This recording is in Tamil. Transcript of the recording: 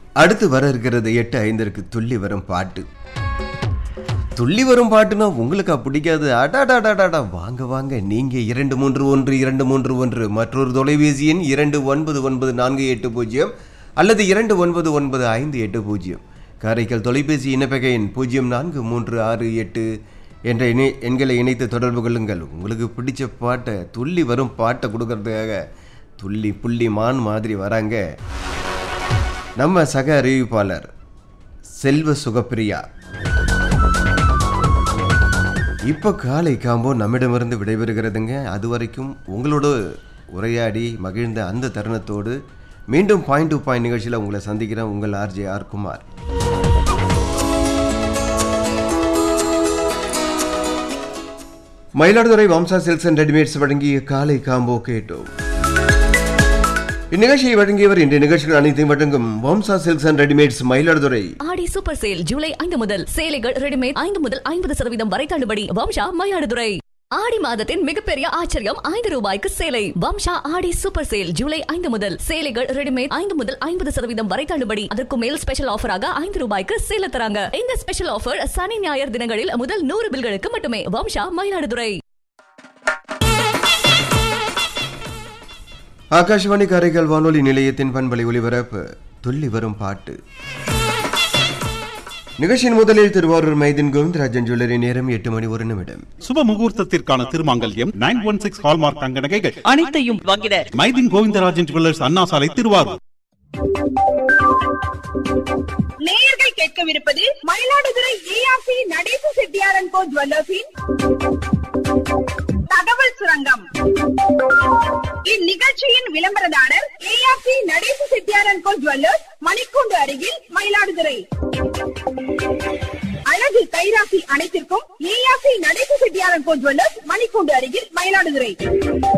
அடுத்து வர இருக்கிறது எட்டு ஐந்திற்கு துள்ளி வரும் பாட்டு துள்ளி வரும் பாட்டுனா உங்களுக்கு பிடிக்காது அடாடாடாடாடா வாங்க வாங்க நீங்க இரண்டு மூன்று ஒன்று இரண்டு மூன்று ஒன்று மற்றொரு தொலைபேசி எண் இரண்டு ஒன்பது ஒன்பது நான்கு எட்டு பூஜ்ஜியம் அல்லது இரண்டு ஒன்பது ஒன்பது ஐந்து எட்டு பூஜ்ஜியம் காரைக்கால் தொலைபேசி இணைப்பக எண் பூஜ்ஜியம் நான்கு மூன்று ஆறு எட்டு என்ற இணை எண்களை இணைத்து தொடர்பு கொள்ளுங்கள் உங்களுக்கு பிடிச்ச பாட்டை துள்ளி வரும் பாட்டை கொடுக்கறதுக்காக துள்ளி புள்ளி மான் மாதிரி வராங்க நம்ம சக அறிவிப்பாளர் செல்வ சுகப்பிரியா இப்போ காலை காம்போ நம்மிடமிருந்து விடைபெறுகிறதுங்க அது வரைக்கும் உங்களோட உரையாடி மகிழ்ந்த அந்த தருணத்தோடு மீண்டும் பாயிண்ட் டு பாயிண்ட் நிகழ்ச்சியில் உங்களை சந்திக்கிறேன் உங்கள் RJ R Kumar Mayiladuthurai Vamsa silks and readymades வழங்கிய காலை காம்போ கேட்டோம் இந்நிகழ்ச்சியை வழங்கியவர் இன்றைய நிகழ்ச்சிகள் அனைத்தையும் வழங்கும் Vamsa silks and readymades Mayiladuthurai Aadi super sale July ஐந்து முதல் சேலைகள் ரெடிமேட் ஐந்து முதல் ஐம்பது சதவீதம் வரை தள்ளுபடி வம்சா மயிலாடுதுறை ஆடி மாதத்தின் மிகப்பெரிய ஆச்சரியம் ஐந்து ரூபாய்க்கு சேலை வம்சா ஆடி சூப்பர் சேல் ஜூலை ஐந்து முதல் சேலைகள் ரெடிமேட் ஐந்து முதல் ஐம்பது சதவீதம் வரை தள்ளுபடி அதற்கு மேல் ஸ்பெஷல் ஆஃபராக ஐந்து ரூபாய்க்கு சேல தராங்க இந்த ஸ்பெஷல் ஆஃபர் சனி ஞாயிறு தினங்களில் முதல் நூறு பில்களுக்கு மட்டுமே வம்சா மயிலாடுதுறை ஆகாஷ்வாணி காரைக்கால் வானொலி நிலையத்தின் பண்பலை ஒலிபரப்பு துள்ளி வரும் பாட்டு நிகழ்ச்சியின் முதலில் திருவாரூர் மைதின் கோவிந்தராஜன் ஜுவல்லரி நேரம் எட்டு மணி ஒரு நிமிடம் சுப முகூர்த்தத்திற்கான திருமாங்கல்யம் நைன் ஒன் சிக்ஸ் ஹால்மார்க் தங்க நகைகள் அனைத்தையும் வாங்கிட மைதின் கோவிந்தராஜன் ஜுவல்லர்ஸ் அண்ணா சாலை திருவாரூர் நேயர்கள் கேட்கவிருப்பது மயிலாடுதுறை ஏஆர்சி நடேச செட்டியாரன் கோ ஜுவல்லர்ஸின் தகவல் சுரங்கம் இந்நிகழ்ச்சியின் விளம்பரதாரர் ஏஆர்சி நடேச செட்டியாரன் கோ ஜுவல்லர்ஸ் மணிக்கூண்டு அருகில் மயிலாடுதுறை அழகு கைராசி அனைத்திற்கும் ஏஆர்சி நடேச செட்டியாரன் கோ ஜுவல்லர்ஸ் மணிக்கூண்டு அருகில் மயிலாடுதுறை